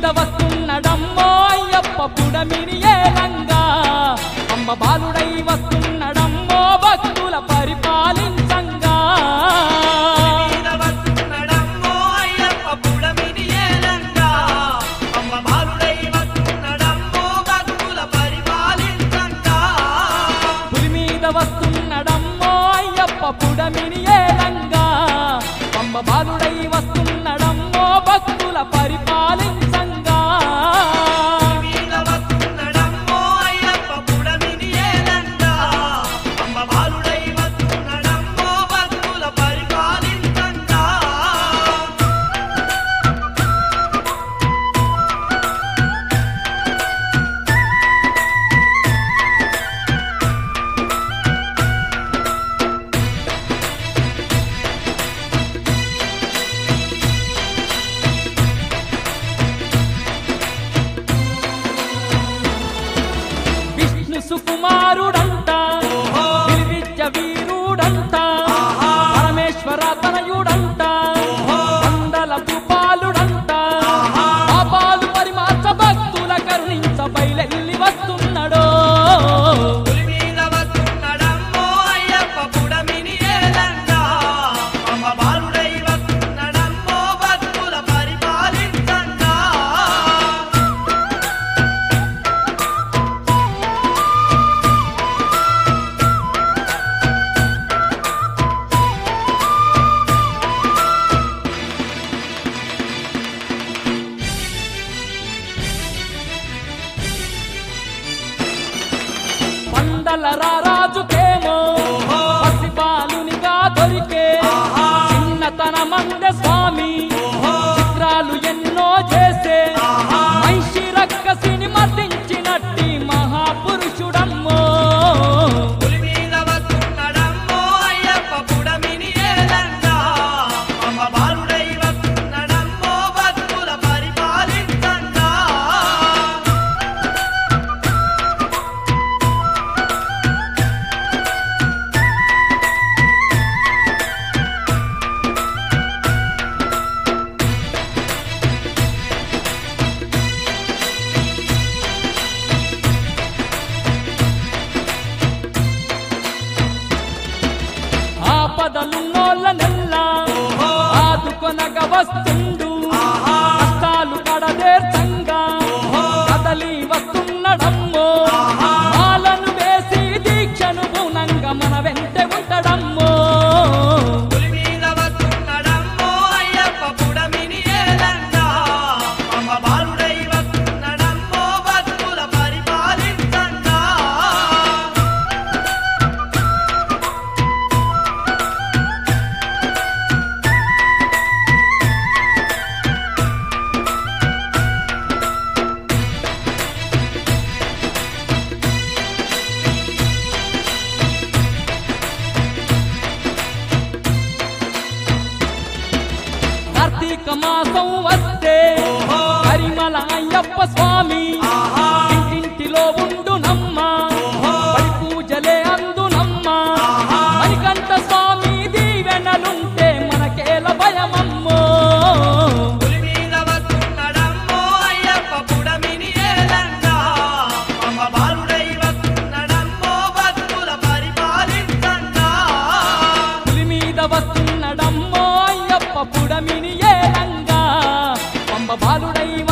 వస్తున్నడమ్మో అయ్యప్ప పుడమిని ఏలంగా అమ్మ బాలుడై వస్తున్నడమ్మో భక్తుల పరిపాలించంగా మీద వస్తున్నడమ్మో అయ్యప్ప పుడమిని ఏలంగా. అమ్మ బాలుడై వస్తున్నడమ్మో భక్తుల పరిపాలించంగా. పులి మీద వస్తున్నడమ్మో అయ్యప్ప పుడమిని ఏలంగా అమ్మ బాలుడై వస్తున్నడమ్మో భక్తుల పరిపాలించంగా మీద వస్తున్నడమ్మో అయ్యప్ప పుడమిని ఏలంగా. అమ్మ బాలుడై వస్తున్నడమ్మో భక్తుల పరిపాలించంగా. విష్ణు సుకుమారుడంట విలువిద్య వీరుడంట పరమేశ్వర తనయుడంట వందల భూపాలుడంట పాపాలు పరిమార్చ భక్తుల కరుణించ బయలెల్లి వస్తున్నాడో పులి మీద వస్తున్నడమ్మో అయ్యప్ప పుడమిని ఏలంగా. అమ్మ బాలుడై వస్తున్నడమ్మో భక్తుల పరిపాలించంగా. పందల రారాజుకేమో పసిపాలునిగా దొరికే చిన్నతన మంద స్వామి చిత్రాలు ఎన్నో చేసే మహిషి రక్కసిని మర్దించినట్టి మహాపురుషుడమ్మో పులి మీద వస్తున్నడమ్మో అయ్యప్ప పుడమిని ఏలంగా. అమ్మ బాలుడై వస్తున్నడమ్మో భక్తుల పరిపాలించంగా. ఆపదలున్నోళ్ళ నెల్లా ఆదుకొనగ వస్తుండు కష్టాలు కడదేర్చంగా కదలి వస్తున్నడమ్మో మాలను వేసి దీక్షను పూనంగా మన వెంటే ఉంటాడమ్మో పులి మీద వస్తున్నడమ్మో అయ్యప్ప పుడమిని ఏలంగా. అమ్మ బాలుడై వస్తున్నడమ్మో భక్తుల పరిపాలించంగా. కార్తీక మాసం వస్తే కరిమల అయ్యప్ప స్వామి ఇంటింటిలో ఉండు నమ్మ బడి పూజలే అందునమ్మ మణికంఠ స్వామి దీవెనలుంటే మనకేల భయమమ్మో పులి మీద వస్తున్నడమ్మో అయ్యప్ప పుడమిని ఏలంగా. అమ్మ బాలుడై వస్తున్నడమ్మో భక్తుల పరిపాలించంగా. పులి మీద వస్తున్నడమ్మో అయ్యప్ప పుడమిని ఏలంగా పంబ బాలుడై